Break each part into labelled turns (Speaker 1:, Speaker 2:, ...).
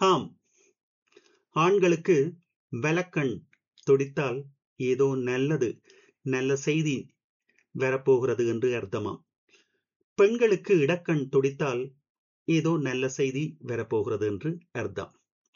Speaker 1: ஆம் ஆண்களுக்கு வலக்கண் துடித்தால் ஏதோ நல்லது நல்ல செய்தி வரப்போகிறது என்று அர்த்தமாம் பெண்களுக்கு இடக்கண் துடித்தால் ஏதோ நல்ல செய்தி வரப்போகிறது என்று அர்த்தம்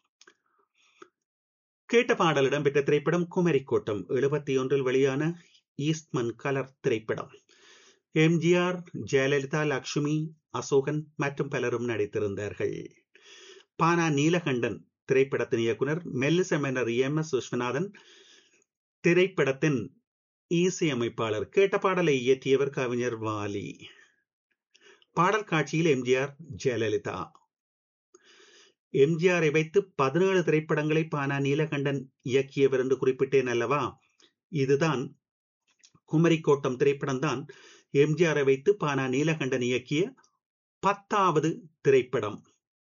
Speaker 1: கேட்ட பாடல் இடம்பெற்ற திரைப்படம் குமரி கோட்டம் எழுபத்தி ஒன்றில் வெளியான ஈஸ்ட்மன் கலர் திரைப்படம் எம்ஜிஆர் ஜெயலலிதா லக்ஷ்மி அசோகன் மற்றும் பலரும் நடித்திருந்தார்கள் பானா நீலகண்டன் திரைப்படத்தின் இயக்குனர் மெல்லிசமெனர் எம் எஸ் விஸ்வநாதன் திரைப்படத்தின் இசையமைப்பாளர் கேட்ட பாடலை இயற்றியவர் கவிஞர் வாலி பாடல் காட்சியில் எம்ஜிஆர் ஜெயலலிதா எம்ஜிஆரை வைத்து பதினேழு திரைப்படங்களை பானா நீலகண்டன் இயக்கியவர் என்று குறிப்பிட்டேன் அல்லவா இதுதான் குமரிக்கோட்டம் திரைப்படம் தான் எம்ஜிஆரை வைத்து பானா நீலகண்டன் இயக்கிய பத்தாவது திரைப்படம்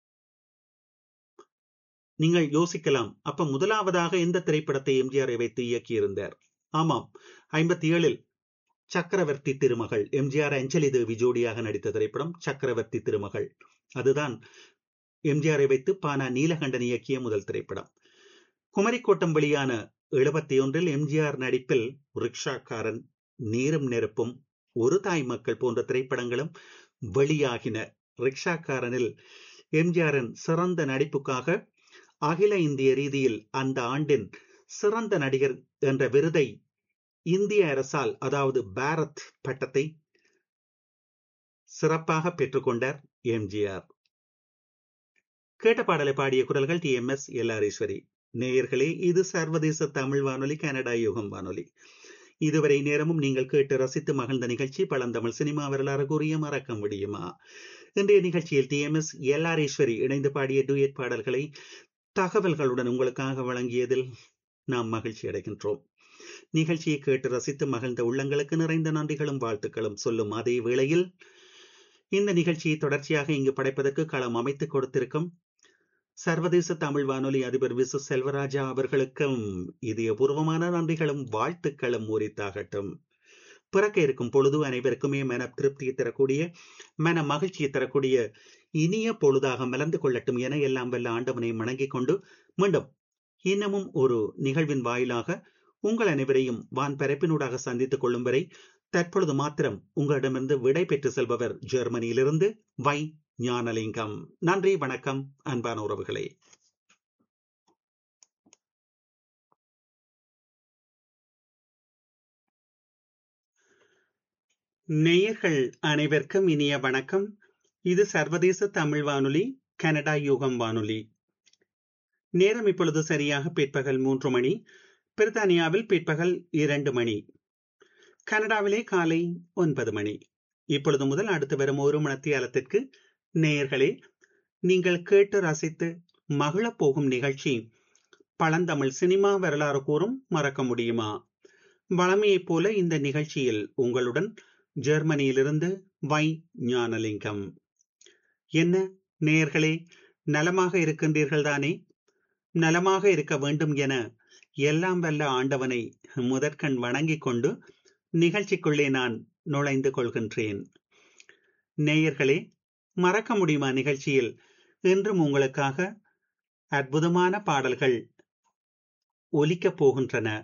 Speaker 1: நீங்கள் யோசிக்கலாம் அப்ப முதலாவதாக எந்த திரைப்படத்தை எம்ஜிஆரை வைத்து இயக்கியிருந்தார் ஆமாம் ஐம்பத்தி ஏழில் சக்கரவர்த்தி திருமகள் எம்ஜிஆர் அஞ்சலி தேவி ஜோடியாக நடித்த திரைப்படம் சக்கரவர்த்தி திருமகள் அதுதான் எம்ஜிஆரை வைத்து பானா நீலகண்டன் இயக்கிய முதல் திரைப்படம் குமரிக்கோட்டம் வெளியான எழுபத்தி ஒன்றில் எம்ஜிஆர் நடிப்பில் ரிக்ஷாக்காரன் நீரும் நெருப்பும் ஒரு தாய் மக்கள் போன்ற திரைப்படங்களும் வெளியாகின ரிக்ஷாக்காரனில் எம்ஜிஆரின் சிறந்த நடிப்புக்காக அகில இந்திய ரீதியில் அந்த ஆண்டின் சிறந்த நடிகர் என்ற விருதை இந்திய அரசால் அதாவது பாரத் பட்டத்தை சிறப்பாக பெற்றுக்கொண்டார் எம்ஜிஆர் கேட்ட பாடலை பாடிய குரல்கள் டி எம் எஸ் எல்லாரீஸ்வரி நேயர்களே இது சர்வதேச தமிழ் வானொலி கனடா யுகம் வானொலி இதுவரை நேரமும் நீங்கள் கேட்டு ரசித்து மகிழ்ந்த நிகழ்ச்சி பழந்தமிழ் சினிமா வரலாறு கூறிய மறக்க முடியுமா இன்றைய நிகழ்ச்சியில் டி எம் எஸ் எல்லாரீஸ்வரி இணைந்து பாடிய டூயட் பாடல்களை தகவல்களுடன் உங்களுக்காக வழங்கியதில் நாம் மகிழ்ச்சி அடைகின்றோம் நிகழ்ச்சியை கேட்டு ரசித்து மகிழ்ந்த உள்ளங்களுக்கு நிறைந்த நன்றிகளும் வாழ்த்துக்களும் சொல்லும் அதே வேளையில் இந்த நிகழ்ச்சியை தொடர்ச்சியாக இங்கு படைப்பதற்கு களம் அமைத்துக் கொடுத்திருக்கும் சர்வதேச தமிழ் வானொலி அதிபர் விசு செல்வராஜா அவர்களுக்கும் இதயபூர்வமான நன்றிகளும் வாழ்த்துக்களும் உரித்தாகட்டும் பிறக்க இருக்கும் பொழுது அனைவருக்குமே மன திருப்தியை தரக்கூடிய மன மகிழ்ச்சியை தரக்கூடிய இனிய பொழுதாக மலர்ந்து கொள்ளட்டும் என எல்லாம் வல்ல ஆண்டவனை வணங்கிக் கொண்டு மீண்டும் இன்னமும் ஒரு நிகழ்வின் வாயிலாக உங்கள் அனைவரையும் வான் பரப்பினூடாக சந்தித்துக் கொள்ளும் வரை தற்பொழுது மாத்திரம் உங்களிடமிருந்து விடை பெற்று செல்பவர் ஜெர்மனியிலிருந்து வை ஞானலிங்கம் நன்றி வணக்கம் அன்பான உறவுகளே நேயர்கள் அனைவருக்கும் இனிய வணக்கம் இது சர்வதேச தமிழ் வானொலி கனடா யூகம் வானொலி நேரம் இப்பொழுது சரியாக பிற்பகல் மூன்று மணி பிரித்தானியாவில் பிற்பகல் இரண்டு மணி கனடாவிலே காலை ஒன்பது மணி இப்பொழுது முதல் அடுத்து வரும் ஒரு மணத்தியாலத்திற்கு நேயர்களே நீங்கள் கேட்டு ரசித்து மகிழப் போகும் நிகழ்ச்சி பழந்தமிழ் சினிமா வரலாறு கூறும் மறக்க முடியுமா வளமையைப் போல இந்த நிகழ்ச்சியில் உங்களுடன் ஜெர்மனியிலிருந்து வை ஞானலிங்கம் என்ன நேயர்களே நலமாக இருக்கின்றீர்கள் தானே நலமாக இருக்க வேண்டும் என எல்லாம் வல்ல ஆண்டவனை முதற்கண் வணங்கிக் கொண்டு நிகழ்ச்சிக்குள்ளே நான் நுழைந்து கொள்கின்றேன் நேயர்களே மறக்க முடியுமா நிகழ்ச்சியில் இன்றும் உங்களுக்காக அற்புதமான பாடல்கள் ஒலிக்கப் போகின்றன